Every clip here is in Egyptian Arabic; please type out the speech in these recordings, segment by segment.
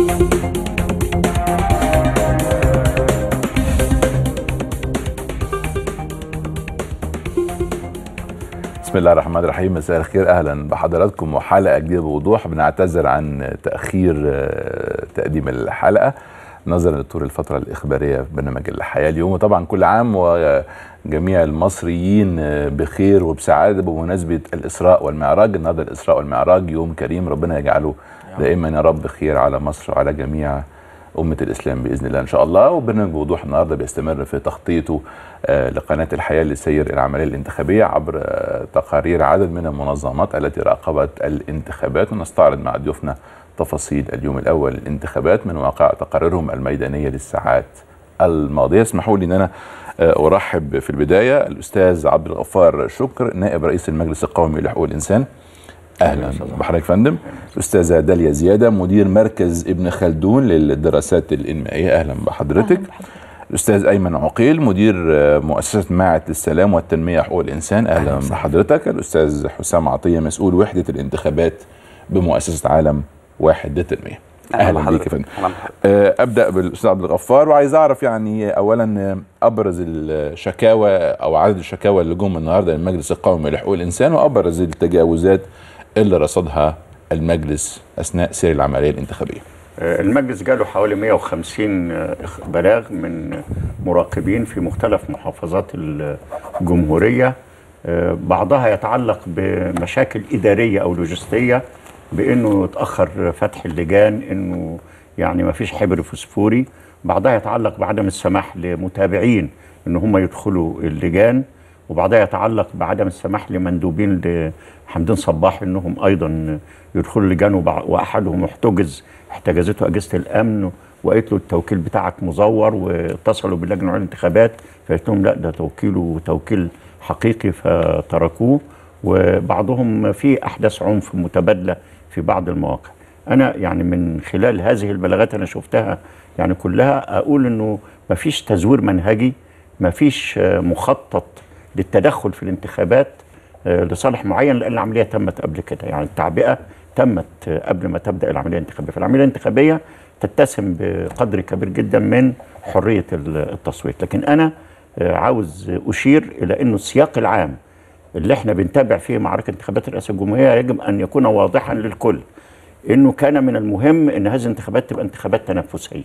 بسم الله الرحمن الرحيم مساء الخير اهلا بحضراتكم وحلقه جديده بوضوح بنعتذر عن تاخير آه، تقديم الحلقه نظرا لطول الفتره الاخباريه في برنامج الحياه اليوم وطبعا كل عام وجميع المصريين آه، بخير وبسعاده بمناسبه الاسراء والمعراج النهارده الاسراء والمعراج يوم كريم ربنا يجعله دائما يا رب خير على مصر وعلى جميع أمة الإسلام بإذن الله إن شاء الله وبرنامج بوضوح النهارده بيستمر في تغطيته آه، لقناة الحياة لسير العملية الانتخابية عبر آه، تقارير عدد من المنظمات التي راقبت الانتخابات ونستعرض مع ضيوفنا تفاصيل اليوم الأول للانتخابات من واقع تقاريرهم الميدانية للساعات الماضية اسمحوا لي أن أنا آه، أرحب في البداية الأستاذ عبد الغفار شكر نائب رئيس المجلس القومي لحقوق الإنسان اهلا بحضرتك فندم الاستاذه داليا زياده مدير مركز ابن خلدون للدراسات الانمائيه اهلا بحضرتك الاستاذ ايمن عقيل مدير آه، مؤسسه معهد للسلام والتنميه حقوق الانسان اهلا بحضرتك الاستاذ حسام عطيه مسؤول وحده الانتخابات بمؤسسه عالم واحد للتنميه اهلا بيك يا فندم آه، ابدا بالاستاذ عبد الغفار وعايز اعرف يعني اولا آه، ابرز الشكاوى او عدد الشكاوى اللي جم النهارده للمجلس القومي لحقوق الانسان وابرز التجاوزات اللي رصدها المجلس اثناء سير العمليه الانتخابيه آه، المجلس جاله حوالي 150 آه، بلاغ من مراقبين في مختلف محافظات الجمهورية آه، بعضها يتعلق بمشاكل إدارية أو لوجستية بأنه يتأخر فتح اللجان أنه يعني ما فيش حبر فوسفوري بعضها يتعلق بعدم السماح لمتابعين أن هم يدخلوا اللجان وبعضها يتعلق بعدم السماح لمندوبين لحمدين صباح انهم ايضا يدخلوا اللجان وبع- واحدهم احتجز احتجزته اجهزه الامن وقالت له التوكيل بتاعك مزور واتصلوا باللجنه العليا للانتخابات فقالت لهم لا ده توكيله توكيل حقيقي فتركوه وبعضهم في احداث عنف متبادله في بعض المواقع انا يعني من خلال هذه البلاغات انا شفتها يعني كلها اقول انه مفيش تزوير منهجي مفيش آه، مخطط للتدخل في الانتخابات آه، لصالح معين لان العمليه تمت قبل كده يعني التعبئه تمت آه، قبل ما تبدا العمليه الانتخابيه فالعمليه الانتخابيه تتسم بقدر كبير جدا من حريه ال- التصويت لكن انا آه، عاوز اشير الى انه السياق العام اللي احنا بنتابع فيه معركه انتخابات الرئاسه الجمهوريه يجب ان يكون واضحا للكل انه كان من المهم ان هذه الانتخابات تبقى انتخابات تنافسيه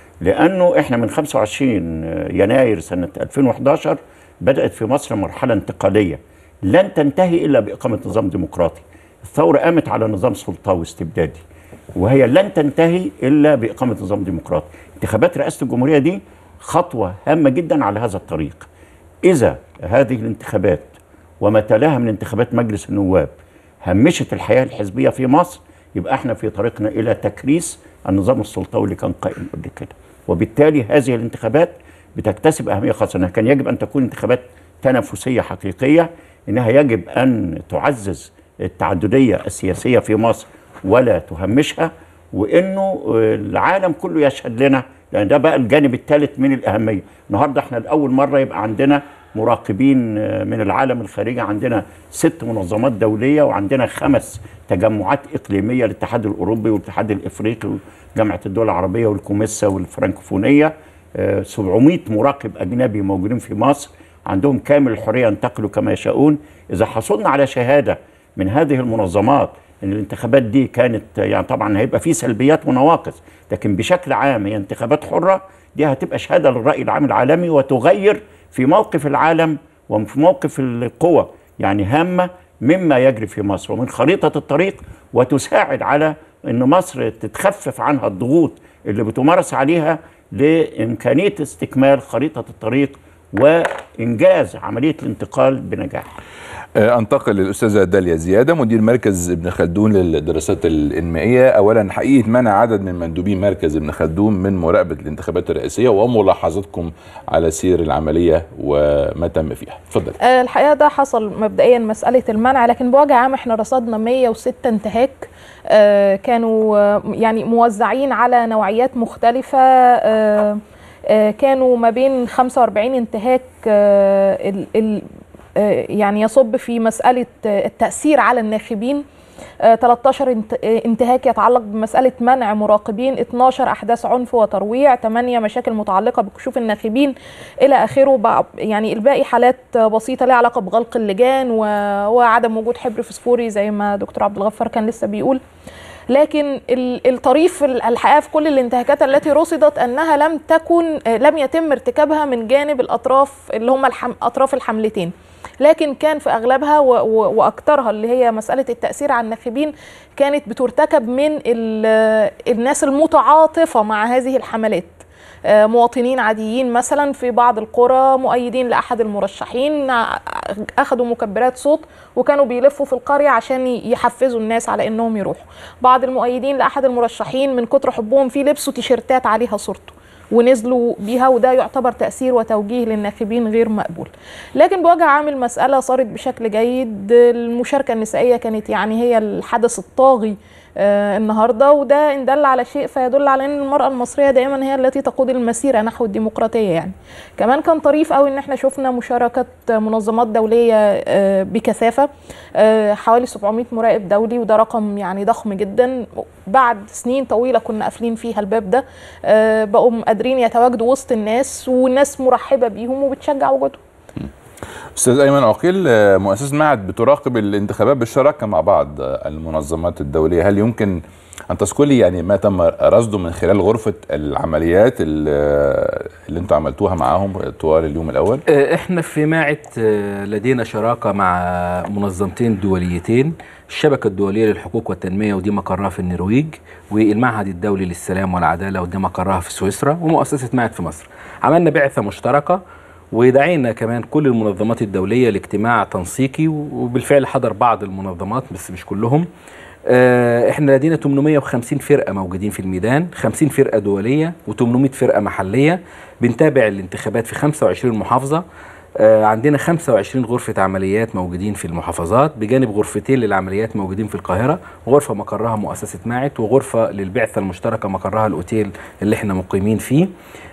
لانه احنا من 25 يناير سنه 2011 بدات في مصر مرحله انتقاليه لن تنتهي الا باقامه نظام ديمقراطي الثوره قامت على نظام سلطوي استبدادي وهي لن تنتهي الا باقامه نظام ديمقراطي انتخابات رئاسه الجمهوريه دي خطوه هامه جدا على هذا الطريق اذا هذه الانتخابات وما تلاها من انتخابات مجلس النواب همشت الحياه الحزبيه في مصر يبقى احنا في طريقنا الى تكريس النظام السلطوي اللي كان قائم قبل كده وبالتالي هذه الانتخابات بتكتسب اهميه خاصه انها كان يجب ان تكون انتخابات تنافسيه حقيقيه انها يجب ان تعزز التعدديه السياسيه في مصر ولا تهمشها وانه العالم كله يشهد لنا لان ده بقى الجانب الثالث من الاهميه النهارده احنا لاول مره يبقى عندنا مراقبين من العالم الخارجي عندنا ست منظمات دوليه وعندنا خمس تجمعات اقليميه الاتحاد الاوروبي والاتحاد الافريقي وجامعه الدول العربيه والكوميسا والفرنكوفونيه آه، 700 مراقب اجنبي موجودين في مصر عندهم كامل الحريه ينتقلوا كما يشاءون اذا حصلنا على شهاده من هذه المنظمات ان الانتخابات دي كانت يعني طبعا هيبقى في سلبيات ونواقص لكن بشكل عام هي انتخابات حره دي هتبقى شهاده للراي العام العالمي وتغير في موقف العالم وفي موقف القوى يعني هامه مما يجري في مصر ومن خريطه الطريق وتساعد على ان مصر تتخفف عنها الضغوط اللي بتمارس عليها لامكانيه استكمال خريطه الطريق وانجاز عمليه الانتقال بنجاح. آه، انتقل للاستاذه داليا زياده مدير مركز ابن خلدون للدراسات الانمائيه اولا حقيقه منع عدد من مندوبي مركز ابن خلدون من مراقبه الانتخابات الرئاسيه وملاحظتكم على سير العمليه وما تم فيها اتفضل آه، الحقيقه ده حصل مبدئيا مساله المنع لكن بوجه عام احنا رصدنا 106 انتهاك آه، كانوا آه، يعني موزعين على نوعيات مختلفه آه، آه، كانوا ما بين 45 انتهاك آه، ال- ال- آه، يعني يصب في مساله آه، التاثير على الناخبين آه، 13 انت- آه، انتهاك يتعلق بمساله منع مراقبين 12 احداث عنف وترويع 8 مشاكل متعلقه بكشوف الناخبين الى اخره بقى- يعني الباقي حالات آه، بسيطه ليها علاقه بغلق اللجان و... وعدم وجود حبر فسفوري زي ما دكتور عبد الغفار كان لسه بيقول لكن ال- الطريف ال- الحقيقه في كل الانتهاكات التي رصدت انها لم تكن آه، لم يتم ارتكابها من جانب الاطراف اللي هم الحم اطراف الحملتين لكن كان في اغلبها و- و- واكثرها اللي هي مساله التاثير على الناخبين كانت بترتكب من ال- الناس المتعاطفه مع هذه الحملات آه، مواطنين عاديين مثلا في بعض القرى مؤيدين لاحد المرشحين ع- اخذوا مكبرات صوت وكانوا بيلفوا في القريه عشان ي- يحفزوا الناس على انهم يروحوا بعض المؤيدين لاحد المرشحين من كتر حبهم فيه لبسوا تيشيرتات عليها صورته ونزلوا بيها وده يعتبر تأثير وتوجيه للناخبين غير مقبول لكن بوجه عام المسألة صارت بشكل جيد المشاركة النسائية كانت يعني هي الحدث الطاغي آه النهارده وده ان دل على شيء فيدل على ان المراه المصريه دائما هي التي تقود المسيره نحو الديمقراطيه يعني كمان كان طريف قوي ان احنا شفنا مشاركه منظمات دوليه آه بكثافه آه حوالي 700 مراقب دولي وده رقم يعني ضخم جدا بعد سنين طويله كنا قافلين فيها الباب ده آه بقوا قادرين يتواجدوا وسط الناس والناس مرحبه بيهم وبتشجع وجودهم استاذ ايمن عقيل آه، مؤسسه معهد بتراقب الانتخابات بالشراكه مع بعض آه، المنظمات الدوليه هل يمكن ان تذكري يعني ما تم رصده من خلال غرفه العمليات اللي, اللي انتم عملتوها معاهم طوال اليوم الاول آه، احنا في معهد آه، لدينا شراكه مع منظمتين دوليتين الشبكه الدوليه للحقوق والتنميه ودي مقرها في النرويج والمعهد الدولي للسلام والعداله ودي مقرها في سويسرا ومؤسسه معهد في مصر عملنا بعثه مشتركه ودعينا كمان كل المنظمات الدوليه لاجتماع تنسيقي وبالفعل حضر بعض المنظمات بس مش كلهم آه، احنا لدينا 850 فرقه موجودين في الميدان 50 فرقه دوليه و800 فرقه محليه بنتابع الانتخابات في 25 محافظه آه، عندنا 25 غرفة عمليات موجودين في المحافظات بجانب غرفتين للعمليات موجودين في القاهرة غرفة مقرها مؤسسة ماعت وغرفة للبعثة المشتركة مقرها الأوتيل اللي احنا مقيمين فيه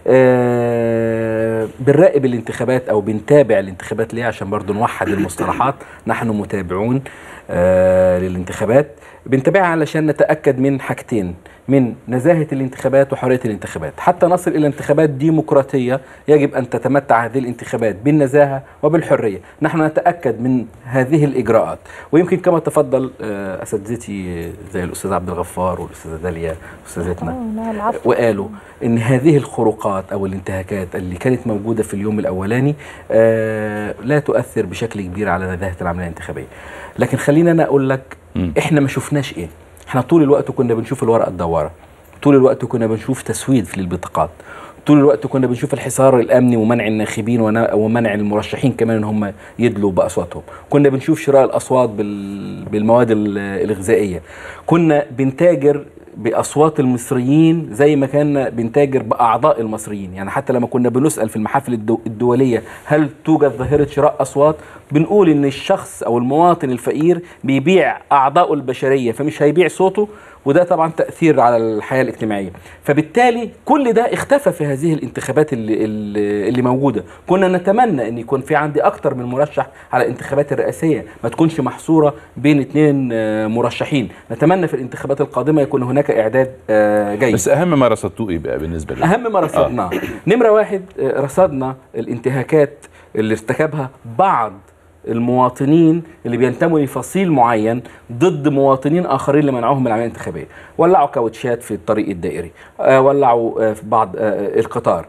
آه، بنراقب الانتخابات أو بنتابع الانتخابات ليه عشان برضو نوحد المصطلحات نحن متابعون آه، للانتخابات بنتابعها علشان نتأكد من حاجتين من نزاهة الانتخابات وحرية الانتخابات حتى نصل إلى انتخابات ديمقراطية يجب أن تتمتع هذه الانتخابات بالنزاهة وبالحرية نحن نتأكد من هذه الإجراءات ويمكن كما تفضل آه، أساتذتي زي الأستاذ عبد الغفار والأستاذة داليا أستاذتنا آه، لا، العفو. وقالوا ان هذه الخروقات او الانتهاكات اللي كانت موجوده في اليوم الاولاني آه لا تؤثر بشكل كبير على نزاهه العمليه الانتخابيه لكن خلينا انا اقول لك مم. احنا ما شفناش ايه احنا طول الوقت كنا بنشوف الورقه الدواره طول الوقت كنا بنشوف تسويد في للبطاقات طول الوقت كنا بنشوف الحصار الامني ومنع الناخبين ونا- ومنع المرشحين كمان ان هم يدلوا باصواتهم كنا بنشوف شراء الاصوات بال- بالمواد ال- الغذائيه كنا بنتاجر باصوات المصريين زي ما كنا بنتاجر باعضاء المصريين يعني حتى لما كنا بنسال في المحافل الدو- الدوليه هل توجد ظاهره شراء اصوات بنقول ان الشخص او المواطن الفقير بيبيع اعضائه البشريه فمش هيبيع صوته وده طبعا تاثير على الحياه الاجتماعيه فبالتالي كل ده اختفى في هذه الانتخابات اللي, اللي اللي موجوده كنا نتمنى ان يكون في عندي اكتر من مرشح على الانتخابات الرئاسيه ما تكونش محصوره بين اثنين آه، مرشحين نتمنى في الانتخابات القادمه يكون هناك اعداد آه، جيد بس اهم ما رصدتوه ايه بقى بالنسبه لك اهم ما رصدناه نمره واحد آه، رصدنا الانتهاكات اللي ارتكبها بعض المواطنين اللي بينتموا لفصيل معين ضد مواطنين اخرين لمنعهم من العمليه الانتخابيه ولعوا كاوتشات في الطريق الدائري آه، ولعوا آه، في بعض آه، القطار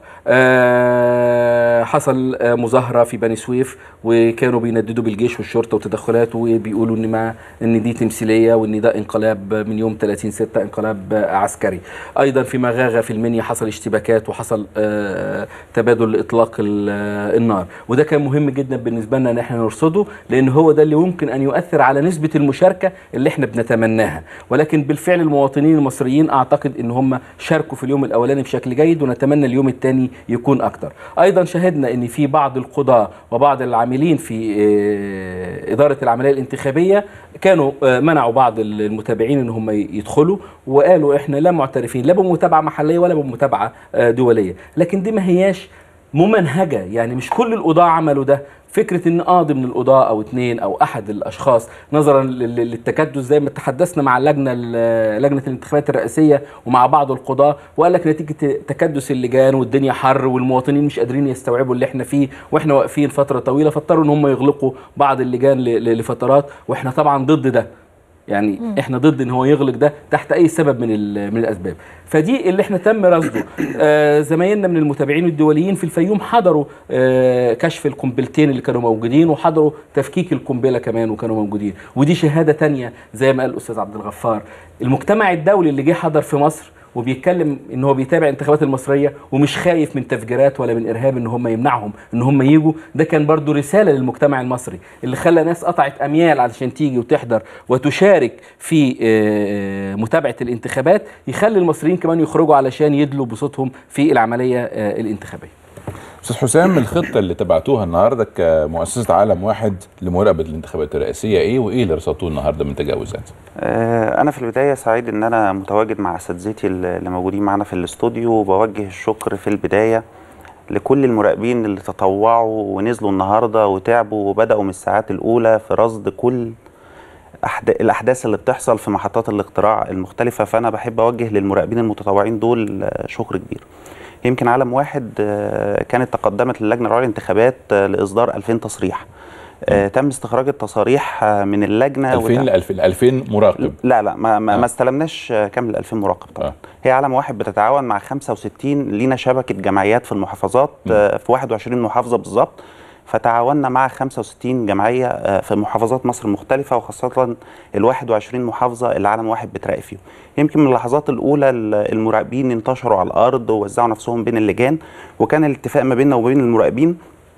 آه، حصل آه، مظاهره في بني سويف وكانوا بينددوا بالجيش والشرطه وتدخلات وبيقولوا ان ما ان دي تمثيليه وان ده انقلاب من يوم 30 6 انقلاب آه، عسكري ايضا في مغاغه في المنيا حصل اشتباكات وحصل آه، تبادل اطلاق ال- آه، النار وده كان مهم جدا بالنسبه لنا ان احنا نرصده لان هو ده اللي يمكن ان يؤثر على نسبه المشاركه اللي احنا بنتمناها ولكن بالفعل المواطنين المصريين اعتقد ان هم شاركوا في اليوم الاولاني بشكل جيد ونتمنى اليوم الثاني يكون اكتر ايضا شهدنا ان في بعض القضاه وبعض العاملين في آه، اداره العمليه الانتخابيه كانوا آه، منعوا بعض المتابعين ان هم يدخلوا وقالوا احنا لا معترفين لا بمتابعه محليه ولا بمتابعه آه، دوليه لكن دي ما هياش ممنهجه يعني مش كل القضاه عملوا ده فكره ان قاضي من القضاه او اتنين او احد الاشخاص نظرا لل- لل- للتكدس زي ما تحدثنا مع اللجنه ال- لجنه الانتخابات الرئاسيه ومع بعض القضاه وقال لك نتيجه تكدس اللجان والدنيا حر والمواطنين مش قادرين يستوعبوا اللي احنا فيه واحنا واقفين فتره طويله فاضطروا ان هم يغلقوا بعض اللجان ل- ل- لفترات واحنا طبعا ضد ده يعني مم. احنا ضد ان هو يغلق ده تحت اي سبب من ال- من الاسباب فدي اللي احنا تم رصده آه زمايلنا من المتابعين الدوليين في الفيوم حضروا آه كشف القنبلتين اللي كانوا موجودين وحضروا تفكيك القنبله كمان وكانوا موجودين ودي شهاده تانية زي ما قال الاستاذ عبد الغفار المجتمع الدولي اللي جه حضر في مصر وبيتكلم ان هو بيتابع الانتخابات المصريه ومش خايف من تفجيرات ولا من ارهاب ان هم يمنعهم ان هم يجوا ده كان برضو رساله للمجتمع المصري اللي خلى ناس قطعت اميال علشان تيجي وتحضر وتشارك في آه، متابعه الانتخابات يخلي المصريين كمان يخرجوا علشان يدلوا بصوتهم في العمليه آه، الانتخابيه استاذ حسام الخطه اللي تبعتوها النهارده كمؤسسه عالم واحد لمراقبه الانتخابات الرئاسيه ايه وايه اللي رصدتوه النهارده من تجاوزات؟ آه، أنا في البداية سعيد إن أنا متواجد مع أساتذتي اللي موجودين معنا في الاستوديو وبوجه الشكر في البداية لكل المراقبين اللي تطوعوا ونزلوا النهاردة وتعبوا وبدأوا من الساعات الأولى في رصد كل أحد... الأحداث اللي بتحصل في محطات الاقتراع المختلفة فأنا بحب أوجه للمراقبين المتطوعين دول آه، شكر كبير يمكن عالم واحد آه، كانت تقدمت للجنة العليا للانتخابات آه، لإصدار 2000 تصريح آه، تم استخراج التصاريح آه، من اللجنة 2000 وتم- ل 2000 2000 مراقب لا لا ما ما, آه. ما استلمناش آه، كامل 2000 مراقب طبعا آه. هي عالم واحد بتتعاون مع 65 لينا شبكه جمعيات في المحافظات م. آه، في 21 محافظه بالظبط فتعاوننا مع 65 جمعيه آه، في محافظات مصر المختلفه وخاصه ال 21 محافظه اللي عالم واحد بتراقب فيهم يمكن من اللحظات الاولى ال- المراقبين انتشروا على الارض ووزعوا نفسهم بين اللجان وكان الاتفاق ما بيننا وبين المراقبين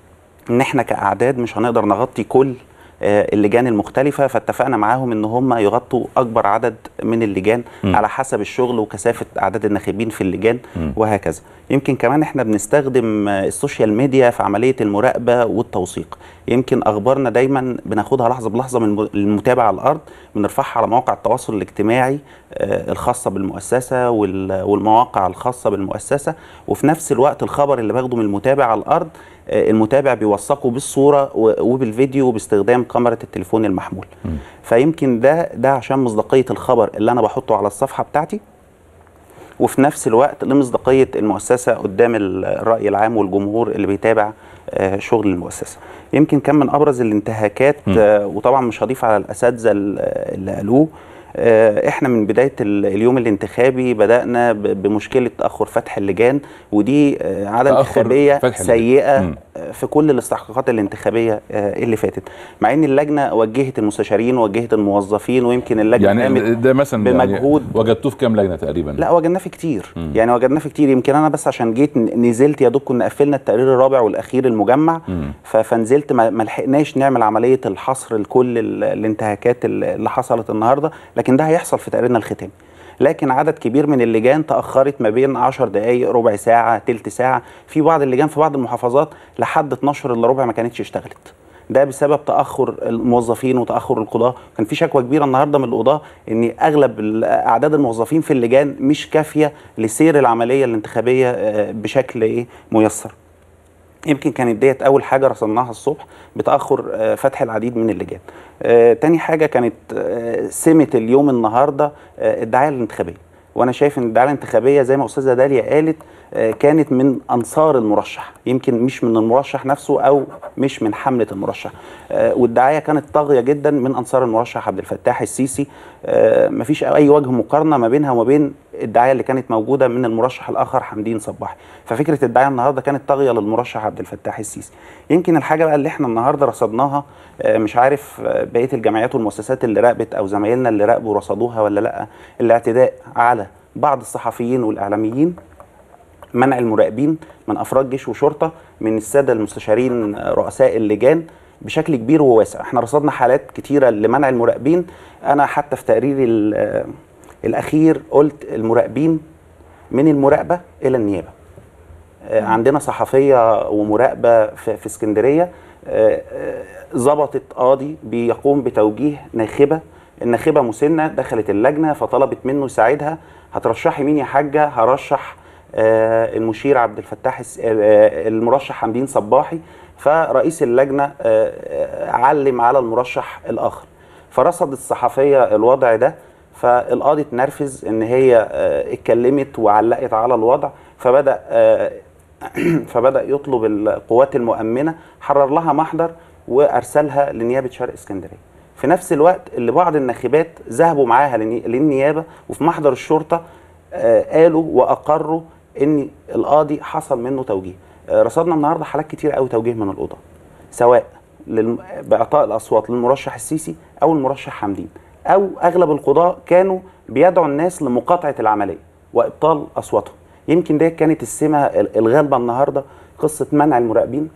ان احنا كاعداد مش هنقدر نغطي كل آه، اللجان المختلفة فاتفقنا معاهم ان هم يغطوا اكبر عدد من اللجان م. على حسب الشغل وكثافة اعداد الناخبين في اللجان م. وهكذا يمكن كمان احنا بنستخدم آه، السوشيال ميديا في عملية المراقبة والتوثيق يمكن اخبارنا دايما بناخدها لحظة بلحظة من الم- المتابع على الارض بنرفعها على مواقع التواصل الاجتماعي آه، الخاصة بالمؤسسة وال- والمواقع الخاصة بالمؤسسة وفي نفس الوقت الخبر اللي باخده من المتابع على الارض آه، المتابع بيوثقه بالصوره و- وبالفيديو باستخدام كاميرا التليفون المحمول مم. فيمكن ده ده عشان مصداقيه الخبر اللي انا بحطه على الصفحه بتاعتي وفي نفس الوقت لمصداقيه المؤسسه قدام ال- الراي العام والجمهور اللي بيتابع آه، شغل المؤسسه يمكن كان من ابرز الانتهاكات م. آه، وطبعا مش هضيف على الاساتذه ال- اللي قالوه آه، احنا من بدايه ال- اليوم الانتخابي بدانا ب- بمشكله تاخر فتح اللجان ودي آه، عاده تأخر انتخابيه فتح اللجان. سيئه مم. في كل الاستحقاقات الانتخابيه آه، اللي فاتت مع ان اللجنه وجهت المستشارين ووجهت الموظفين ويمكن اللجنه يعني قامت ده مثلا يعني بمجهود. وجدتوه في كام لجنه تقريبا؟ لا وجدناه في كتير مم. يعني وجدناه في كتير يمكن انا بس عشان جيت ن- نزلت يا دوب كنا قفلنا التقرير الرابع والاخير المجمع مم. ف- فنزلت ما ما لحقناش نعمل عمليه الحصر لكل ال- الانتهاكات ال- اللي حصلت النهارده لكن ده هيحصل في تقريرنا الختامي لكن عدد كبير من اللجان تاخرت ما بين 10 دقائق ربع ساعه تلت ساعه في بعض اللجان في بعض المحافظات لحد 12 الا ربع ما كانتش اشتغلت ده بسبب تاخر الموظفين وتاخر القضاه كان في شكوى كبيره النهارده من القضاه ان اغلب ال- اعداد الموظفين في اللجان مش كافيه لسير العمليه الانتخابيه آه، بشكل ايه ميسر يمكن كانت ديت اول حاجه رصدناها الصبح بتاخر آه، فتح العديد من اللجان آه، تاني حاجه كانت آه، سمه اليوم النهارده آه، الدعايه الانتخابيه وانا شايف ان الدعايه الانتخابيه زي ما استاذه داليا قالت آه، كانت من انصار المرشح يمكن مش من المرشح نفسه او مش من حمله المرشح آه، والدعايه كانت طاغيه جدا من انصار المرشح عبد الفتاح السيسي آه، مفيش اي وجه مقارنه ما بينها وما بين الدعايه اللي كانت موجوده من المرشح الاخر حمدين صباحي ففكره الدعايه النهارده كانت طاغيه للمرشح عبد الفتاح السيسي يمكن الحاجه بقى اللي احنا النهارده رصدناها آه، مش عارف آه، بقيه الجمعيات والمؤسسات اللي راقبت او زمايلنا اللي راقبوا رصدوها ولا لا الاعتداء على بعض الصحفيين والاعلاميين منع المراقبين من افراد جيش وشرطه من الساده المستشارين آه، رؤساء اللجان بشكل كبير وواسع احنا رصدنا حالات كتيره لمنع المراقبين انا حتى في تقريري ال- آه، الاخير قلت المراقبين من المراقبه الى النيابه آه، عندنا صحفيه ومراقبه في, في اسكندريه آه، آه، ظبطت قاضي بيقوم بتوجيه ناخبه الناخبه مسنه دخلت اللجنه فطلبت منه يساعدها هترشحي مين يا حاجه هرشح آه، المشير عبد الفتاح الس- آه، المرشح حمدين صباحي فرئيس اللجنه آه، آه، علم على المرشح الاخر فرصد الصحفيه الوضع ده فالقاضي اتنرفز ان هي آه، اتكلمت وعلقت على الوضع فبدا آه، فبدا يطلب القوات المؤمنه حرر لها محضر وارسلها لنيابه شرق اسكندريه في نفس الوقت اللي بعض الناخبات ذهبوا معاها للني- للنيابه وفي محضر الشرطه آه، قالوا واقروا ان القاضي حصل منه توجيه آه، رصدنا النهارده حالات كتير قوي توجيه من القضاه سواء للم... باعطاء الاصوات للمرشح السيسي او المرشح حمدين او اغلب القضاه كانوا بيدعوا الناس لمقاطعه العمليه وابطال اصواتهم يمكن دي كانت السمه ال- الغالبه النهارده قصه منع المراقبين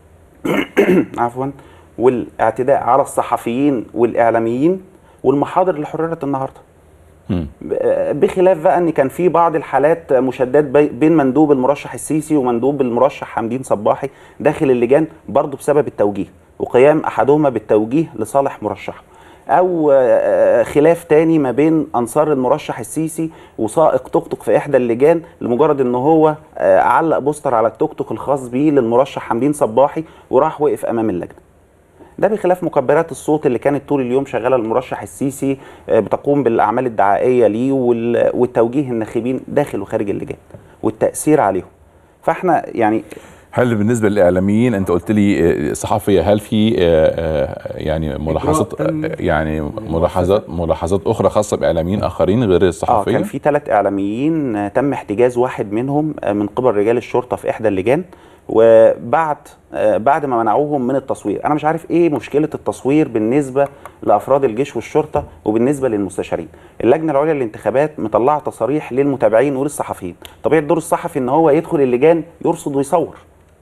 عفوا والاعتداء على الصحفيين والاعلاميين والمحاضر اللي حررت النهارده مم. ب- بخلاف بقى ان كان في بعض الحالات مشادات بي- بين مندوب المرشح السيسي ومندوب المرشح حمدين صباحي داخل اللجان برضه بسبب التوجيه وقيام احدهما بالتوجيه لصالح مرشحه او آه، خلاف تاني ما بين انصار المرشح السيسي وسائق توك توك في احدى اللجان لمجرد ان هو آه، علق بوستر على التوك توك الخاص بيه للمرشح حمدين صباحي وراح وقف امام اللجنه ده بخلاف مكبرات الصوت اللي كانت طول اليوم شغاله المرشح السيسي آه، بتقوم بالاعمال الدعائيه ليه وال- والتوجيه الناخبين داخل وخارج اللجان والتاثير عليهم فاحنا يعني هل بالنسبه للاعلاميين انت قلت لي آه، صحفيه هل في آه، آه، يعني ملاحظات تم آه، يعني ملاحظات ملاحظات اخرى خاصه باعلاميين اخرين غير اه الصحفيه كان في ثلاث اعلاميين آه، تم احتجاز واحد منهم آه، من قبل رجال الشرطه في احدى اللجان وبعد آه، بعد ما منعوهم من التصوير انا مش عارف ايه مشكله التصوير بالنسبه لافراد الجيش والشرطه وبالنسبه للمستشارين اللجنه العليا للانتخابات مطلعه تصاريح للمتابعين وللصحفيين طبيعه دور الصحفي ان هو يدخل اللجان يرصد ويصور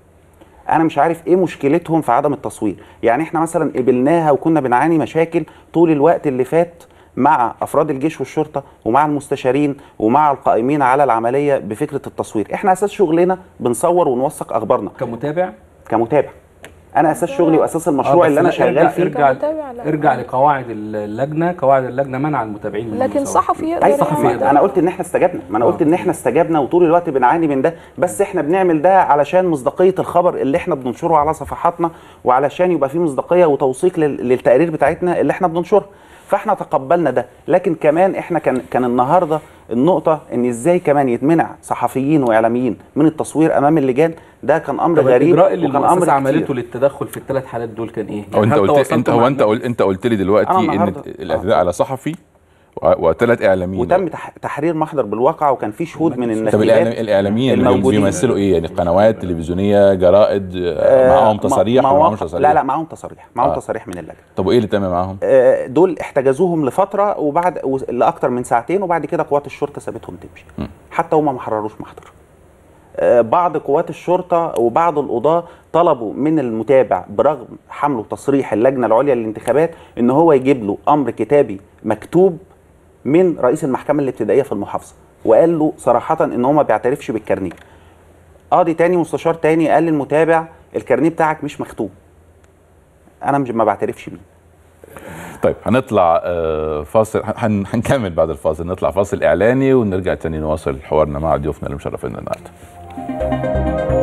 انا مش عارف ايه مشكلتهم في عدم التصوير يعني احنا مثلا قبلناها وكنا بنعاني مشاكل طول الوقت اللي فات مع افراد الجيش والشرطه ومع المستشارين ومع القائمين على العمليه بفكره التصوير احنا اساس شغلنا بنصور ونوثق اخبارنا كمتابع كمتابع انا اساس شغلي واساس المشروع آه، اللي بس انا لا، شغال ارجع فيه ارجع, كمتابع لا. ارجع لقواعد اللجنه قواعد اللجنه منع المتابعين من لكن المصور. صحفي يقدر اي صحفي يعمل يقدر. ده. انا قلت ان احنا استجبنا ما انا آه. قلت ان احنا استجبنا وطول الوقت بنعاني من ده بس احنا بنعمل ده علشان مصداقيه الخبر اللي احنا بننشره على صفحاتنا وعلشان يبقى فيه مصداقيه وتوثيق لل- للتقارير بتاعتنا اللي احنا بننشرها فاحنا تقبلنا ده لكن كمان احنا كان كان النهارده النقطه ان ازاي كمان يتمنع صحفيين واعلاميين من التصوير امام اللجان ده كان امر طب غريب الاجراء اللي وكان المؤسسه امر عملته كتير. للتدخل في الثلاث حالات دول كان ايه؟ او انت هل قلت تواصلتوا انت مع هو انت الناس؟ قلت انت قلت لي دلوقتي أنا ان النهاردة- الاعتداء على صحفي و- وثلاث اعلاميين وتم تح- تحرير محضر بالواقع وكان في شهود من طب الناخبات الإعلام- الاعلاميين اللي الموجودين. بيمثلوا ايه يعني قنوات تلفزيونيه جرائد آه، معاهم ما- تصاريح ولا مواقع- معاهمش تصاريح لا لا معاهم تصاريح معاهم آه. تصاريح من اللجنه طب وايه اللي تم معاهم آه، دول احتجزوهم لفتره وبعد و- لاكتر من ساعتين وبعد كده قوات الشرطه سابتهم تمشي م. حتى هم ما حرروش محضر آه، بعض قوات الشرطه وبعض القضاه طلبوا من المتابع برغم حمله تصريح اللجنه العليا للانتخابات ان هو يجيب له امر كتابي مكتوب من رئيس المحكمه الابتدائيه في المحافظه وقال له صراحه ان هو ما بيعترفش بالكارنيه قاضي تاني مستشار تاني قال للمتابع الكارنيه بتاعك مش مختوم انا مش ما بعترفش بيه طيب هنطلع آه، فاصل هن- هنكمل بعد الفاصل نطلع فاصل اعلاني ونرجع تاني نواصل حوارنا مع ضيوفنا اللي مشرفينا النهارده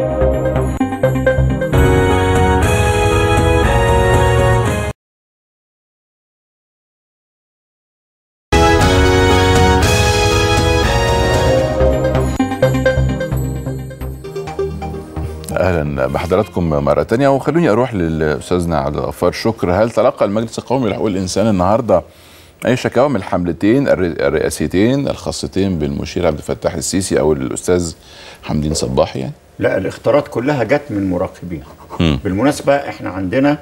اهلا بحضراتكم مره تانية وخلوني اروح لاستاذنا عبد الغفار شكر هل تلقى المجلس القومي لحقوق الانسان النهارده اي شكاوى من الحملتين الر- الرئاسيتين الخاصتين بالمشير عبد الفتاح السيسي او الاستاذ حمدين صباحي يعني لا الاختيارات كلها جت من مراقبين مم. بالمناسبة احنا عندنا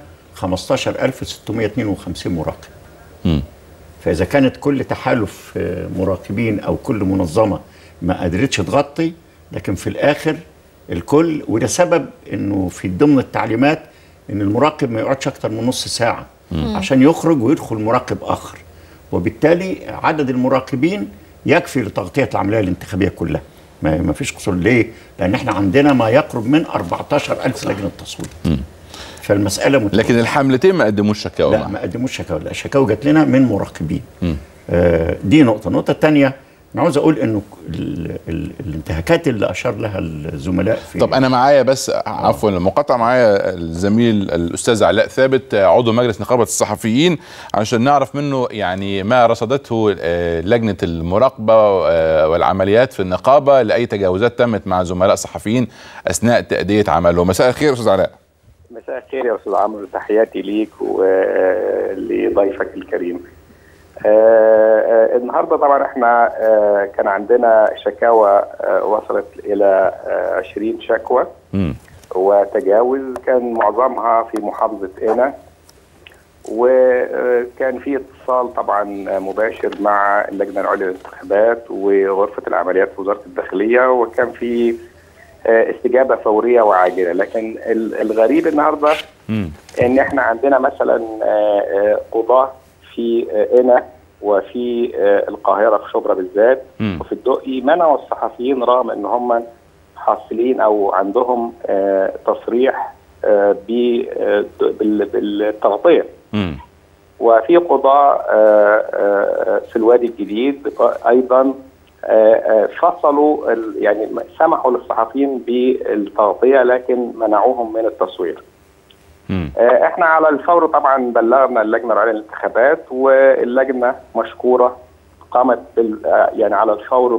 15652 مراقب مم. فإذا كانت كل تحالف آه، مراقبين أو كل منظمة ما قدرتش تغطي لكن في الآخر الكل وده سبب إنه في ضمن التعليمات إن المراقب ما يقعدش أكتر من نص ساعة عشان يخرج ويدخل مراقب آخر وبالتالي عدد المراقبين يكفي لتغطية العملية الانتخابية كلها ما ما فيش قصور ليه؟ لأن احنا عندنا ما يقرب من 14000 لجنة تصويت فالمسألة مت... لكن الحملتين ما قدموش شكاوى لا معاهم. ما قدموش شكاوى لا الشكاوى جات لنا من مراقبين آه دي نقطة النقطة الثانية انا عاوز اقول انه ال ال الانتهاكات اللي اشار لها الزملاء في طب انا معايا بس عفوا المقاطعه معايا الزميل الاستاذ علاء ثابت عضو مجلس نقابه الصحفيين عشان نعرف منه يعني ما رصدته آه، لجنه المراقبه آه، والعمليات في النقابه لاي تجاوزات تمت مع زملاء صحفيين اثناء تاديه عملهم مساء الخير استاذ علاء مساء الخير يا استاذ عمرو تحياتي ليك ولضيفك الكريم. آه، آه، النهارده طبعا احنا آه، كان عندنا شكاوى آه، وصلت الى آه، 20 شكوى مم. وتجاوز كان معظمها في محافظه قنا وكان في اتصال طبعا مباشر مع اللجنه العليا للانتخابات وغرفه العمليات في وزاره الداخليه وكان في آه، استجابه فوريه وعاجله لكن ال- الغريب النهارده مم. ان احنا عندنا مثلا آه، آه، قضاه في آه، قنا وفي آه، القاهره في شبرا بالذات مم. وفي الدقي منعوا الصحفيين رغم ان هم حاصلين او عندهم آه، تصريح آه، ب- آه، بال- بالتغطيه مم. وفي قضاة آه، آه، في الوادي الجديد أيضا آه، آه، فصلوا ال- يعني سمحوا للصحفيين بالتغطية لكن منعوهم من التصوير مم. آه، احنا على الفور طبعا بلغنا اللجنة العليا للانتخابات واللجنة مشكورة قامت بال- آه، يعني على الفور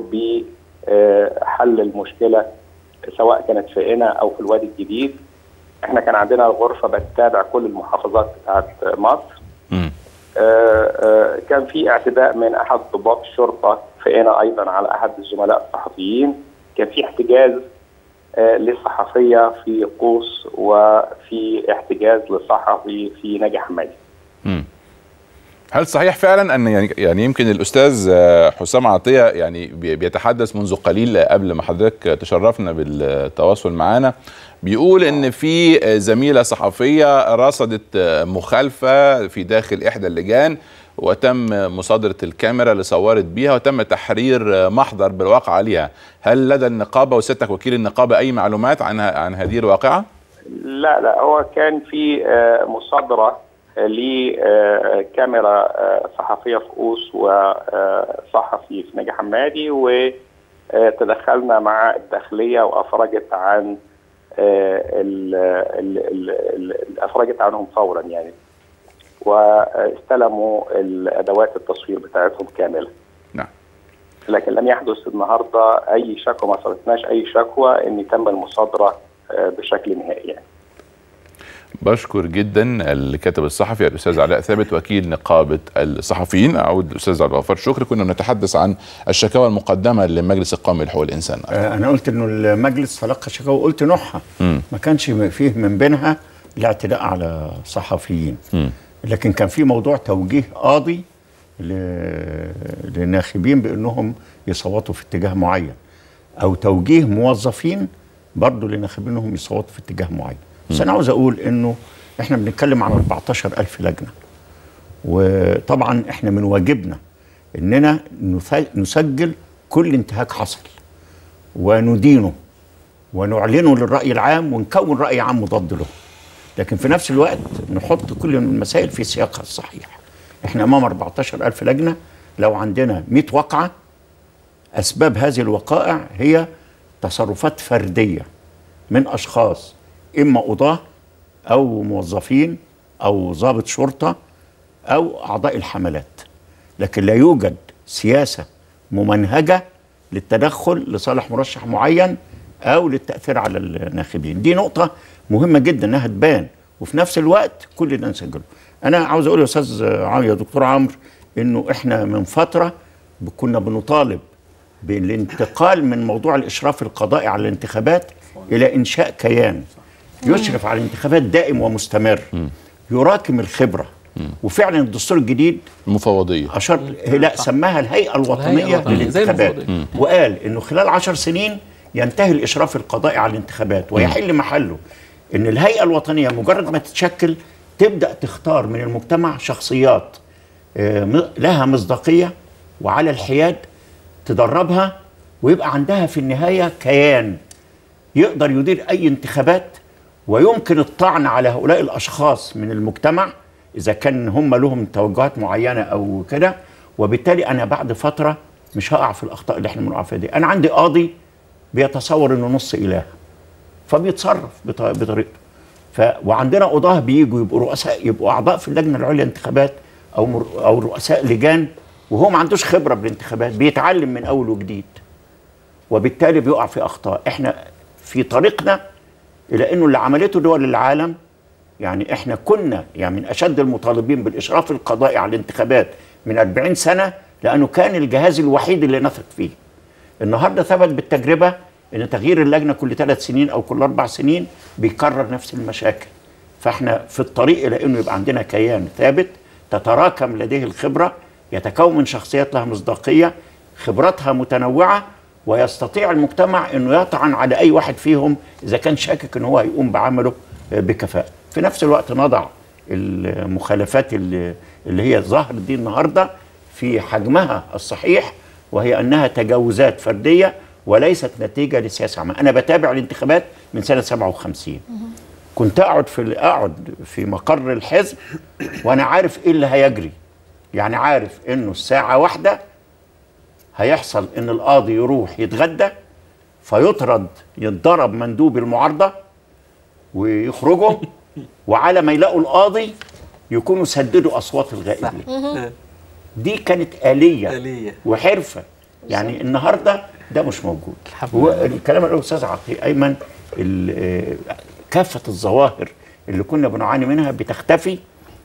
بحل المشكلة سواء كانت في قنا أو في الوادي الجديد احنا كان عندنا غرفة بتتابع كل المحافظات بتاعت مصر مم. آه، آه، كان في اعتداء من احد ضباط الشرطه في هنا ايضا على احد الزملاء الصحفيين كان في احتجاز آه، لصحفيه في قوس وفي احتجاز لصحفي في نجا حمادي مم. هل صحيح فعلا ان يعني يعني يمكن الاستاذ آه، حسام عطيه يعني بي- بيتحدث منذ قليل قبل ما حضرتك تشرفنا بالتواصل معنا بيقول ان في آه، زميله صحفيه رصدت آه، مخالفه في داخل احدى اللجان وتم مصادره الكاميرا اللي صورت بيها وتم تحرير آه، محضر بالواقع عليها هل لدى النقابه وسيادتك وكيل النقابه اي معلومات عن عن هذه الواقعه لا لا هو كان في آه، مصادره لكاميرا آه، صحفيه في قوس وصحفي في نجا حمادي وتدخلنا مع الداخليه وافرجت عن آه، ال- ال- ال- ال- افرجت عنهم فورا يعني واستلموا الادوات التصوير بتاعتهم كامله نعم لكن لم يحدث النهارده اي شكوى ما صارتناش اي شكوى ان تم المصادره آه، بشكل نهائي يعني. بشكر جدا الكاتب الصحفي الاستاذ علاء ثابت وكيل نقابه الصحفيين اعود الاستاذ عبد الغفار شكري كنا بنتحدث عن الشكاوى المقدمه للمجلس القومي لحقوق الانسان آه، انا قلت انه المجلس تلقى شكاوى وقلت نوعها مم. ما كانش فيه من بينها الاعتداء على صحفيين مم. لكن كان في موضوع توجيه قاضي ل- للناخبين بانهم يصوتوا في اتجاه معين او توجيه موظفين برضه للناخبين انهم يصوتوا في اتجاه معين بس انا عاوز اقول انه احنا بنتكلم عن 14000 لجنه وطبعا احنا من واجبنا اننا نث- نسجل كل انتهاك حصل وندينه ونعلنه للرأي العام ونكون رأي عام مضاد له لكن في نفس الوقت نحط كل المسائل في سياقها الصحيح احنا امام 14000 لجنه لو عندنا 100 وقعه اسباب هذه الوقائع هي تصرفات فرديه من اشخاص اما قضاه او موظفين او ضابط شرطه او اعضاء الحملات لكن لا يوجد سياسه ممنهجه للتدخل لصالح مرشح معين او للتاثير على الناخبين دي نقطه مهمه جدا انها تبان وفي نفس الوقت كل ده نسجله انا عاوز اقول يا استاذ عمرو يا دكتور عمرو انه احنا من فتره كنا بنطالب بالانتقال من موضوع الاشراف القضائي على الانتخابات الى انشاء كيان يشرف على الانتخابات دائم ومستمر يراكم الخبره وفعلا الدستور الجديد المفوضيه اشار لا سماها الهيئه الوطنيه الوطنية، زي للانتخابات المفوضية. وقال انه خلال عشر سنين ينتهي الاشراف القضائي على الانتخابات ويحل محله ان الهيئه الوطنيه مجرد ما تتشكل تبدا تختار من المجتمع شخصيات آه، م- لها مصداقيه وعلى الحياد تدربها ويبقى عندها في النهايه كيان يقدر يدير اي انتخابات ويمكن الطعن على هؤلاء الاشخاص من المجتمع اذا كان هم لهم توجهات معينه او كده وبالتالي انا بعد فتره مش هقع في الاخطاء اللي احنا بنقع فيها دي انا عندي قاضي بيتصور انه نص اله فبيتصرف بط- بطريقته ف وعندنا قضاه بيجوا يبقوا رؤساء يبقوا اعضاء في اللجنه العليا للانتخابات او مر او رؤساء لجان وهو ما عندوش خبره بالانتخابات بيتعلم من اول وجديد وبالتالي بيقع في اخطاء احنا في طريقنا الى انه اللي عملته دول العالم يعني احنا كنا يعني من اشد المطالبين بالاشراف القضائي على الانتخابات من 40 سنه لانه كان الجهاز الوحيد اللي نثق فيه. النهارده ثبت بالتجربه ان تغيير اللجنه كل ثلاث سنين او كل اربع سنين بيكرر نفس المشاكل. فاحنا في الطريق الى انه يبقى عندنا كيان ثابت تتراكم لديه الخبره يتكون من شخصيات لها مصداقيه خبراتها متنوعه ويستطيع المجتمع انه يطعن على اي واحد فيهم اذا كان شاكك ان هو هيقوم بعمله بكفاءه. في نفس الوقت نضع المخالفات اللي, اللي هي ظهر دي النهارده في حجمها الصحيح وهي انها تجاوزات فرديه وليست نتيجه لسياسه عامه، انا بتابع الانتخابات من سنه 57 كنت اقعد في اقعد في مقر الحزب وانا عارف ايه اللي هيجري يعني عارف انه الساعه واحدة هيحصل ان القاضي يروح يتغدى فيطرد يتضرب مندوب المعارضه ويخرجوا وعلى ما يلاقوا القاضي يكونوا سددوا اصوات الغائبين دي كانت آلية, آلية. وحرفة يعني النهارده ده مش موجود هو الكلام اللي الاستاذ عطي ايمن ال- آه، كافه الظواهر اللي كنا بنعاني منها بتختفي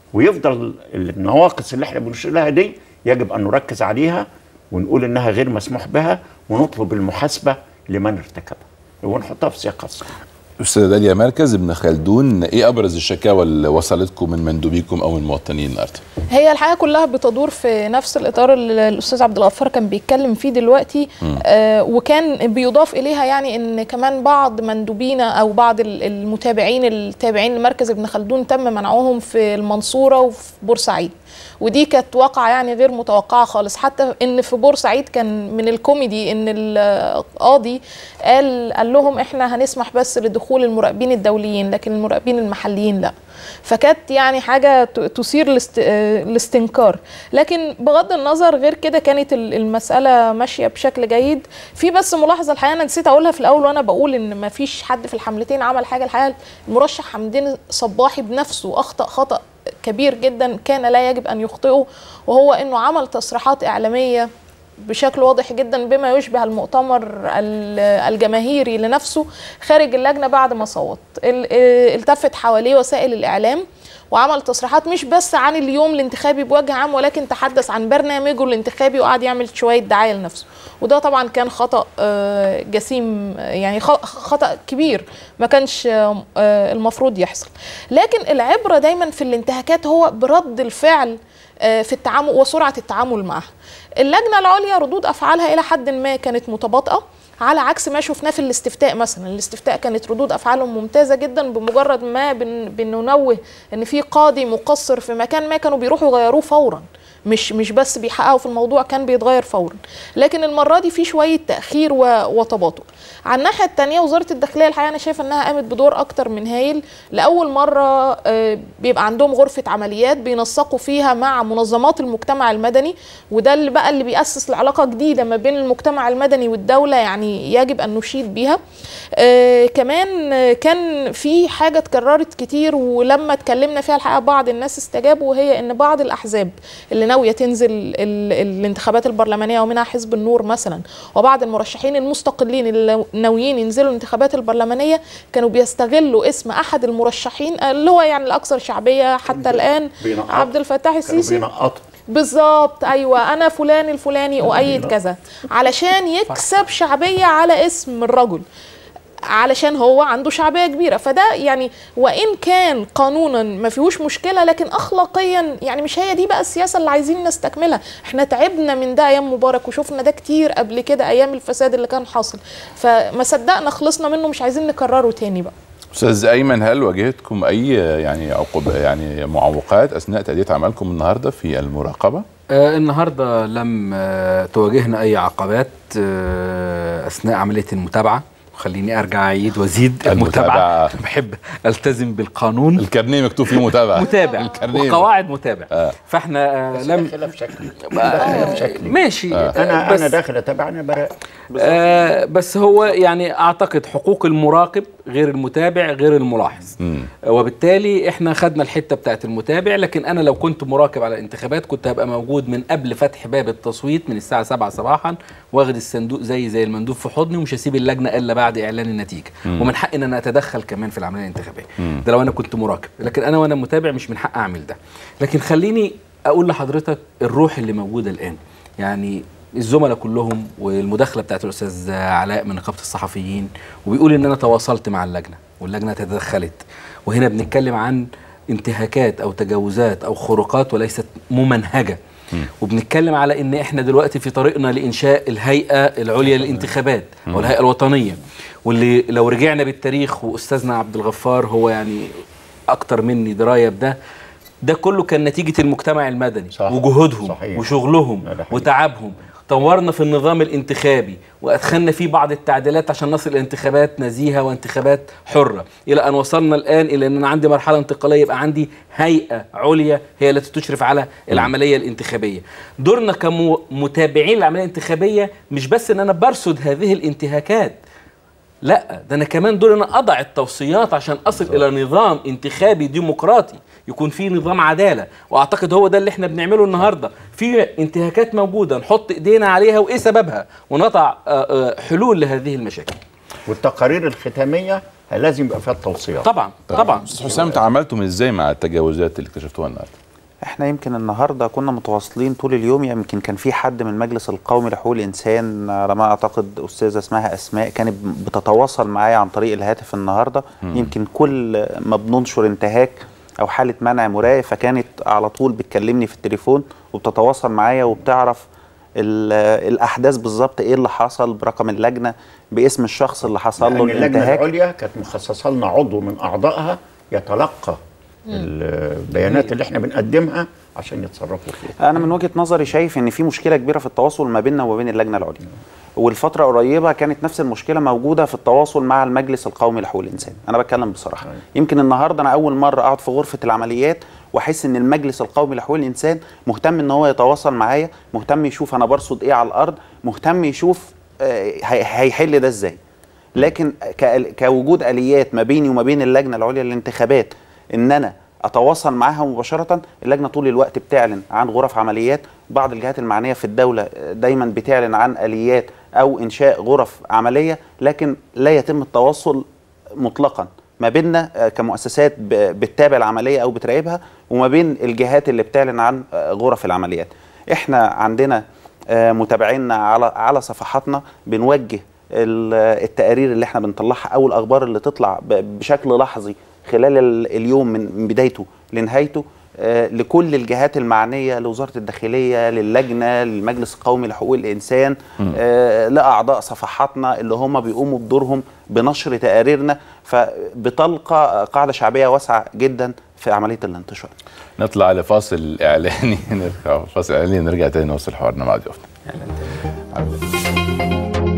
ويفضل النواقص اللي احنا بنشير لها دي يجب ان نركز عليها ونقول انها غير مسموح بها ونطلب المحاسبه لمن ارتكبها ونحطها في سياقها الصحيح استاذه داليا مركز ابن خلدون ايه ابرز الشكاوى اللي وصلتكم من مندوبيكم او من المواطنين النهارده؟ هي الحقيقه كلها بتدور في نفس الاطار اللي الاستاذ عبد الغفار كان بيتكلم فيه دلوقتي آه وكان بيضاف اليها يعني ان كمان بعض مندوبينا او بعض ال- المتابعين التابعين لمركز ابن خلدون تم منعهم في المنصوره وفي بورسعيد ودي كانت واقعه يعني غير متوقعه خالص حتى ان في بورسعيد كان من الكوميدي ان القاضي قال قال لهم احنا هنسمح بس لدخول المراقبين الدوليين لكن المراقبين المحليين لا فكانت يعني حاجه ت- تثير الاست- آه، الاستنكار لكن بغض النظر غير كده كانت ال- المساله ماشيه بشكل جيد في بس ملاحظه الحقيقه انا نسيت اقولها في الاول وانا بقول ان ما فيش حد في الحملتين عمل حاجه الحقيقه المرشح حمدين صباحي بنفسه اخطا خطا كبير جدا كان لا يجب ان يخطئه وهو انه عمل تصريحات اعلاميه بشكل واضح جدا بما يشبه المؤتمر ال- الجماهيري لنفسه خارج اللجنه بعد ما صوت ال- اه التفت حواليه وسائل الاعلام وعمل تصريحات مش بس عن اليوم الانتخابي بوجه عام ولكن تحدث عن برنامجه الانتخابي وقعد يعمل شويه دعايه لنفسه وده طبعا كان خطا آه، جسيم آه، يعني خ- خطا كبير ما كانش آه، آه، المفروض يحصل لكن العبره دايما في الانتهاكات هو برد الفعل آه، في التعامل وسرعه التعامل معها اللجنه العليا ردود افعالها الى حد ما كانت متباطئه على عكس ما شفناه في الاستفتاء مثلا الاستفتاء كانت ردود افعالهم ممتازه جدا بمجرد ما بن بننوه ان في قاضي مقصر في مكان ما كانوا بيروحوا يغيروه فورا مش مش بس بيحققوا في الموضوع كان بيتغير فورا لكن المره دي في شويه تاخير و- وتباطؤ على الناحيه الثانيه وزاره الداخليه الحقيقه انا شايفه انها قامت بدور اكتر من هايل لاول مره آه، بيبقى عندهم غرفه عمليات بينسقوا فيها مع منظمات المجتمع المدني وده اللي بقى اللي بيأسس لعلاقه جديده ما بين المجتمع المدني والدوله يعني يجب ان نشيد بيها آه، كمان آه، كان في حاجه اتكررت كتير ولما اتكلمنا فيها الحقيقه بعض الناس استجابوا وهي ان بعض الاحزاب اللي ناويه تنزل ال- الانتخابات البرلمانيه ومنها حزب النور مثلا وبعض المرشحين المستقلين اللي ناويين ينزلوا الانتخابات البرلمانيه كانوا بيستغلوا اسم احد المرشحين اللي هو يعني الاكثر شعبيه حتى الان بينقطوا. عبد الفتاح كانوا السيسي بينقطوا بالظبط ايوه انا فلان الفلاني اؤيد كذا علشان يكسب شعبيه على اسم الرجل علشان هو عنده شعبيه كبيره فده يعني وان كان قانونا ما فيهوش مشكله لكن اخلاقيا يعني مش هي دي بقى السياسه اللي عايزين نستكملها احنا تعبنا من ده ايام مبارك وشفنا ده كتير قبل كده ايام الفساد اللي كان حاصل فما صدقنا خلصنا منه مش عايزين نكرره تاني بقى استاذ ايمن هل واجهتكم اي يعني عقوب يعني معوقات اثناء تاديه عملكم النهارده في المراقبه؟ آه، النهارده لم آه، تواجهنا اي عقبات آه، اثناء عمليه المتابعه خليني ارجع اعيد وازيد المتابعة. المتابعه بحب التزم بالقانون الكارنيه مكتوب فيه متابعه متابع الكارنيه وقواعد متابع آه. فاحنا آه، لم خلاف شكلي ده خلاف شكلي ماشي انا بس انا داخل اتابع انا براقب آه بس هو يعني اعتقد حقوق المراقب غير المتابع غير الملاحظ مم. وبالتالي احنا خدنا الحته بتاعت المتابع لكن انا لو كنت مراقب على الانتخابات كنت هبقى موجود من قبل فتح باب التصويت من الساعه 7 صباحا واخد الصندوق زي زي المندوب في حضني ومش هسيب اللجنه الا بعد اعلان النتيجه ومن حقي ان انا اتدخل كمان في العمليه الانتخابيه ده لو انا كنت مراقب لكن انا وانا متابع مش من حق اعمل ده لكن خليني اقول لحضرتك الروح اللي موجوده الان يعني الزملاء كلهم والمداخله بتاعت الاستاذ علاء من نقابه الصحفيين وبيقول ان انا تواصلت مع اللجنه واللجنه تدخلت وهنا بنتكلم عن انتهاكات او تجاوزات او خروقات وليست ممنهجه وبنتكلم على ان احنا دلوقتي في طريقنا لانشاء الهيئه العليا للانتخابات او الهيئه الوطنيه واللي لو رجعنا بالتاريخ واستاذنا عبد الغفار هو يعني اكتر مني درايه بده ده كله كان نتيجه المجتمع المدني صح. وجهودهم صحيح. وشغلهم لا، ده حقيقي. وتعبهم طورنا في النظام الانتخابي وادخلنا فيه بعض التعديلات عشان نصل الى انتخابات نزيهه وانتخابات حره الى ان وصلنا الان الى ان انا عندي مرحله انتقاليه يبقى عندي هيئه عليا هي التي تشرف على العمليه الانتخابيه دورنا كمتابعين للعمليه الانتخابيه مش بس ان انا برصد هذه الانتهاكات لا ده انا كمان دور ان أنا اضع التوصيات عشان اصل الى نظام انتخابي ديمقراطي يكون فيه نظام عداله واعتقد هو ده اللي احنا بنعمله النهارده في انتهاكات موجوده نحط ايدينا عليها وايه سببها ونضع آه، آه، حلول لهذه المشاكل والتقارير الختاميه لازم يبقى فيها التوصيات طبعا طبعا استاذ حسام تعاملتم ازاي مع التجاوزات اللي اكتشفتوها النهارده؟ احنا يمكن النهارده كنا متواصلين طول اليوم يمكن كان في حد من المجلس القومي لحقوق الانسان على ما اعتقد استاذه اسمها اسماء كانت بتتواصل معايا عن طريق الهاتف النهارده يمكن كل ما بننشر انتهاك او حاله منع مراقب فكانت على طول بتكلمني في التليفون وبتتواصل معايا وبتعرف ال- الاحداث بالظبط ايه اللي حصل برقم اللجنه باسم الشخص اللي حصل له لان اللجنه الانتهاك العليا كانت مخصصه لنا عضو من اعضائها يتلقى البيانات اللي احنا بنقدمها عشان يتصرفوا فيها انا من وجهه نظري شايف ان في مشكله كبيره في التواصل ما بيننا وما بين اللجنه العليا والفتره قريبه كانت نفس المشكله موجوده في التواصل مع المجلس القومي لحقوق الانسان انا بتكلم بصراحه أيوة. يمكن النهارده انا اول مره اقعد في غرفه العمليات واحس ان المجلس القومي لحقوق الانسان مهتم ان هو يتواصل معايا مهتم يشوف انا برصد ايه على الارض مهتم يشوف آه، هي- هيحل ده ازاي لكن ك- كوجود اليات ما بيني وما بين اللجنه العليا للانتخابات ان انا اتواصل معاها مباشره اللجنه طول الوقت بتعلن عن غرف عمليات بعض الجهات المعنيه في الدوله دايما بتعلن عن اليات او انشاء غرف عمليه لكن لا يتم التواصل مطلقا ما بيننا آه، كمؤسسات ب- بتتابع العمليه او بتراقبها وما بين الجهات اللي بتعلن عن آه، غرف العمليات احنا عندنا آه، متابعينا على على صفحاتنا بنوجه ال- التقارير اللي احنا بنطلعها او الاخبار اللي تطلع ب- بشكل لحظي خلال ال- اليوم من من بدايته لنهايته آه، لكل الجهات المعنيه لوزاره الداخليه للجنه للمجلس القومي لحقوق الانسان آه، لاعضاء صفحاتنا اللي هم بيقوموا بدورهم بنشر تقاريرنا فبتلقى قاعده شعبيه واسعه جدا في عمليه الانتشار نطلع لفاصل اعلاني نرجع فاصل اعلاني نرجع تاني نوصل حوارنا مع ضيوفنا عامل إيه؟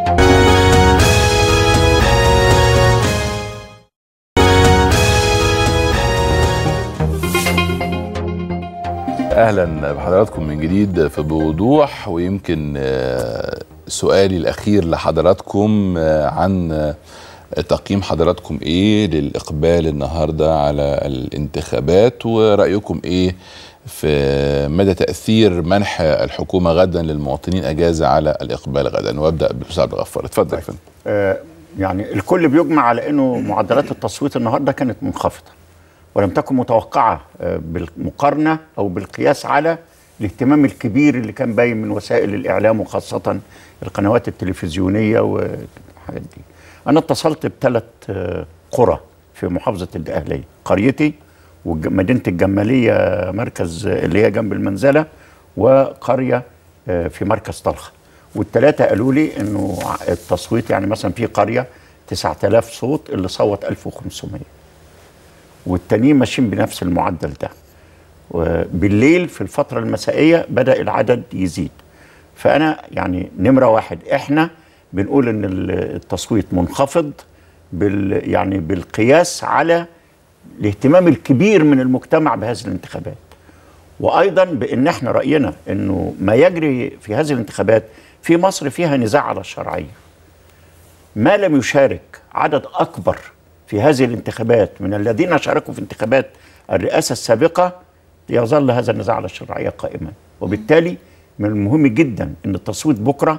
اهلا بحضراتكم من جديد في بوضوح ويمكن آه، سؤالي الاخير لحضراتكم آه، عن آه، تقييم حضراتكم ايه للاقبال النهارده على الانتخابات ورايكم ايه في مدى تاثير منح الحكومه غدا للمواطنين اجازه على الاقبال غدا وابدا بالاستاذ عبد الغفار اتفضل يا فندم آه، يعني الكل بيجمع على انه معدلات التصويت النهارده كانت منخفضه ولم تكن متوقعه آه، بالمقارنه او بالقياس على الاهتمام الكبير اللي كان باين من وسائل الاعلام وخاصه القنوات التلفزيونيه والحاجات دي. انا اتصلت بثلاث آه، قرى في محافظه الدقهليه، قريتي ومدينه الجماليه مركز آه، اللي هي جنب المنزله وقريه آه، في مركز طلخه. والثلاثه قالوا لي انه ع- التصويت يعني مثلا في قريه 9000 صوت اللي صوت 1500 والتانيين ماشيين بنفس المعدل ده وبالليل في الفترة المسائية بدأ العدد يزيد فأنا يعني نمرة واحد إحنا بنقول ان ال- التصويت منخفض بال يعني بالقياس على الاهتمام الكبير من المجتمع بهذه الانتخابات وايضا بان احنا راينا انه ما يجري في هذه الانتخابات في مصر فيها نزاع على الشرعيه ما لم يشارك عدد اكبر في هذه الانتخابات من الذين شاركوا في انتخابات الرئاسه السابقه يظل هذا النزاع على الشرعيه قائما وبالتالي من المهم جدا ان التصويت بكره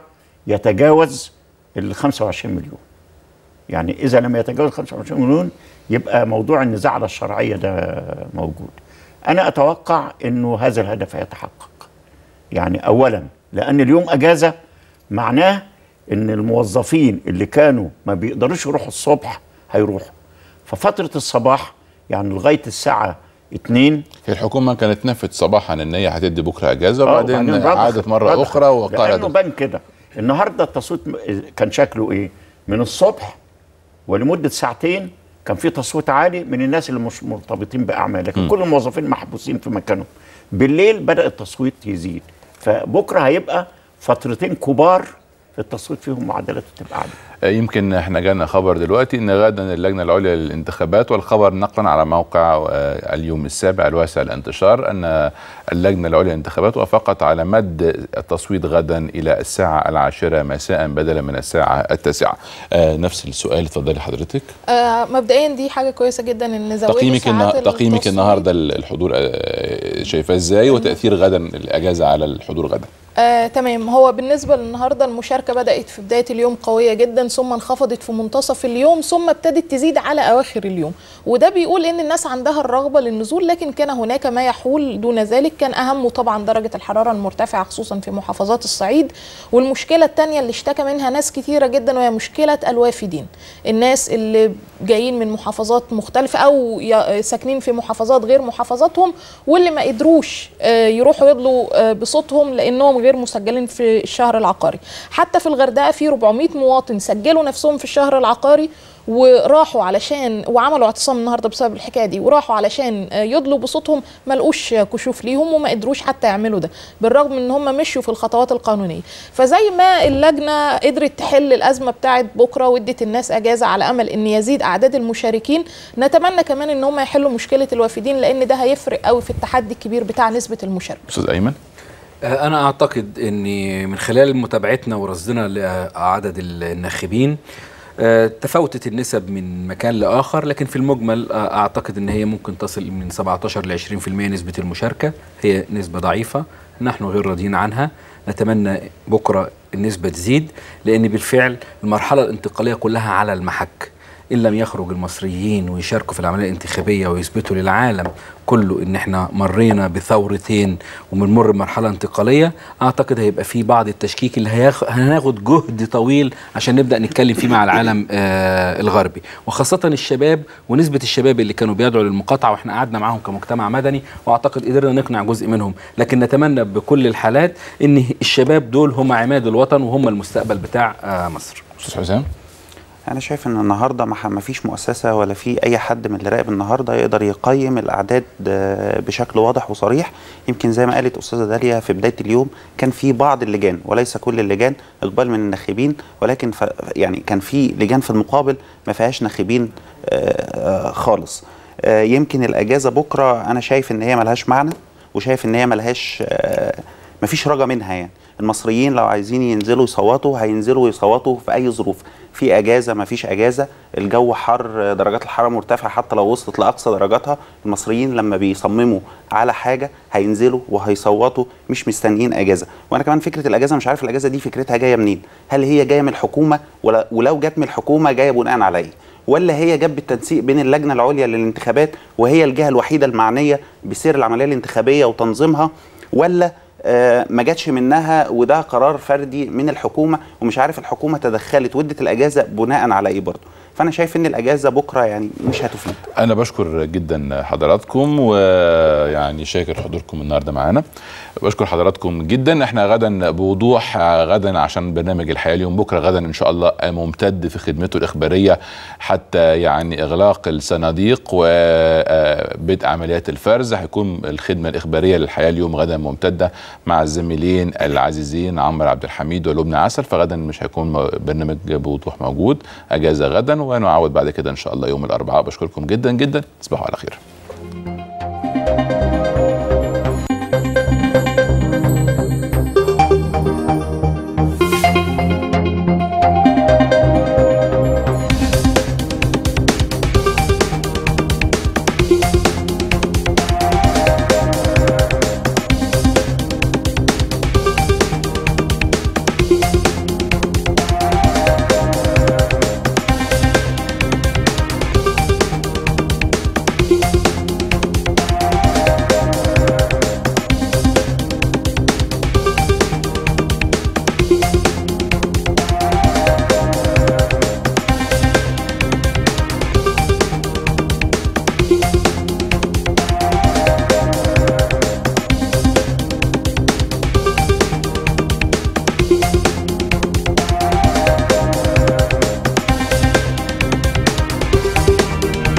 يتجاوز ال 25 مليون يعني اذا لم يتجاوز 25 مليون يبقى موضوع النزاع على الشرعيه ده موجود انا اتوقع انه هذا الهدف يتحقق يعني اولا لان اليوم اجازه معناه ان الموظفين اللي كانوا ما بيقدروش يروحوا الصبح هيروحوا ففتره الصباح يعني لغايه الساعه 2 هي الحكومه كانت نفت صباحا ان هي هتدي بكره اجازه آه، وبعدين وبعدين رضخ- عادت مره رضخ. اخرى لانه وقالت بان كده النهارده التصويت م- كان شكله ايه؟ من الصبح ولمده ساعتين كان في تصويت عالي من الناس اللي مش مرتبطين باعمال لكن كل الموظفين محبوسين في مكانهم بالليل بدا التصويت يزيد فبكره هيبقى فترتين كبار التصويت فيهم معدلات تبقى عاليه يمكن احنا جانا خبر دلوقتي ان غدا اللجنه العليا للانتخابات والخبر نقلا على موقع آه، اليوم السابع الواسع الانتشار ان اللجنه العليا للانتخابات وافقت على مد التصويت غدا الى الساعه العاشره مساء بدلا من الساعه التاسعه. آه، نفس السؤال اتفضلي حضرتك. آه مبدئيا دي حاجه كويسه جدا ان زودوا تقييمك النا... ساعات تقييمك التصويت. النهارده الحضور آه، شايفاه ازاي وتاثير غدا الاجازه على الحضور غدا؟ آه، تمام هو بالنسبة للنهاردة المشاركة بدأت في بداية اليوم قوية جدا ثم انخفضت في منتصف اليوم ثم ابتدت تزيد على أواخر اليوم وده بيقول إن الناس عندها الرغبة للنزول لكن كان هناك ما يحول دون ذلك كان أهمه طبعا درجة الحرارة المرتفعة خصوصا في محافظات الصعيد والمشكلة التانية اللي اشتكى منها ناس كتيرة جدا وهي مشكلة الوافدين الناس اللي جايين من محافظات مختلفة أو ي- ساكنين في محافظات غير محافظاتهم واللي ما قدروش آه، يروحوا يدلوا آه، بصوتهم لأنهم غير مسجلين في الشهر العقاري حتى في الغردقة في 400 مواطن سجلوا نفسهم في الشهر العقاري وراحوا علشان وعملوا اعتصام النهارده بسبب الحكايه دي وراحوا علشان آه، يدلوا بصوتهم ما لقوش كشوف ليهم وما قدروش حتى يعملوا ده بالرغم من ان هم مشوا في الخطوات القانونيه فزي ما اللجنه قدرت تحل الازمه بتاعت بكره وادت الناس اجازه على امل ان يزيد اعداد المشاركين نتمنى كمان ان هم يحلوا مشكله الوافدين لان ده هيفرق قوي في التحدي الكبير بتاع نسبه المشاركه استاذ ايمن آه، أنا أعتقد أن من خلال متابعتنا ورصدنا لعدد الناخبين آه، تفاوتت النسب من مكان لآخر لكن في المجمل آه، أعتقد أن هي ممكن تصل من 17 ل 20% نسبة المشاركة هي نسبة ضعيفة نحن غير راضيين عنها نتمنى بكرة النسبة تزيد لأن بالفعل المرحلة الانتقالية كلها على المحك إن لم يخرج المصريين ويشاركوا في العملية الانتخابية ويثبتوا للعالم كله إن إحنا مرينا بثورتين وبنمر بمرحلة انتقالية أعتقد هيبقى في بعض التشكيك اللي هياخ... هناخد جهد طويل عشان نبدأ نتكلم فيه مع العالم آه الغربي وخاصة الشباب ونسبة الشباب اللي كانوا بيدعوا للمقاطعة وإحنا قعدنا معاهم كمجتمع مدني وأعتقد قدرنا نقنع جزء منهم لكن نتمنى بكل الحالات إن الشباب دول هم عماد الوطن وهم المستقبل بتاع آه مصر استاذ حسام انا شايف ان النهارده ما ح- ما فيش مؤسسه ولا في اي حد من اللي راقب النهارده يقدر يقيم الاعداد آه، بشكل واضح وصريح يمكن زي ما قالت استاذه داليا في بدايه اليوم كان في بعض اللجان وليس كل اللجان اقبال من الناخبين ولكن ف يعني كان في لجان في المقابل ما فيهاش ناخبين آه، آه، خالص آه، يمكن الاجازه بكره انا شايف ان هي ملهاش معنى وشايف ان هي ملهاش آه، مفيش رجا منها يعني المصريين لو عايزين ينزلوا يصوتوا هينزلوا يصوتوا في اي ظروف في اجازه مفيش اجازه الجو حر درجات الحراره مرتفعه حتى لو وصلت لاقصى درجاتها المصريين لما بيصمموا على حاجه هينزلوا وهيصوتوا مش مستنيين اجازه وانا كمان فكره الاجازه مش عارف الاجازه دي فكرتها جايه منين هل هي جايه من الحكومه ولا ولو جت من الحكومه جايه بناء على ايه ولا هي جت بالتنسيق بين اللجنه العليا للانتخابات وهي الجهه الوحيده المعنيه بسير العمليه الانتخابيه وتنظيمها ولا آه، ما جاتش منها وده قرار فردي من الحكومه ومش عارف الحكومه تدخلت وادت الاجازه بناء على ايه برضه فانا شايف ان الاجازه بكره يعني مش هتفيد انا بشكر جدا حضراتكم ويعني شاكر حضوركم النهارده معانا بشكر حضراتكم جدا احنا غدا بوضوح غدا عشان برنامج الحياه اليوم بكره غدا ان شاء الله ممتد في خدمته الاخباريه حتى يعني اغلاق الصناديق وبدء عمليات الفرز هيكون الخدمه الاخباريه للحياه اليوم غدا ممتده مع الزميلين العزيزين عمرو عبد الحميد ولبنى عسل فغدا مش هيكون برنامج بوضوح موجود اجازه غدا ونعود بعد كده ان شاء الله يوم الاربعاء بشكركم جدا جدا تصبحوا على خير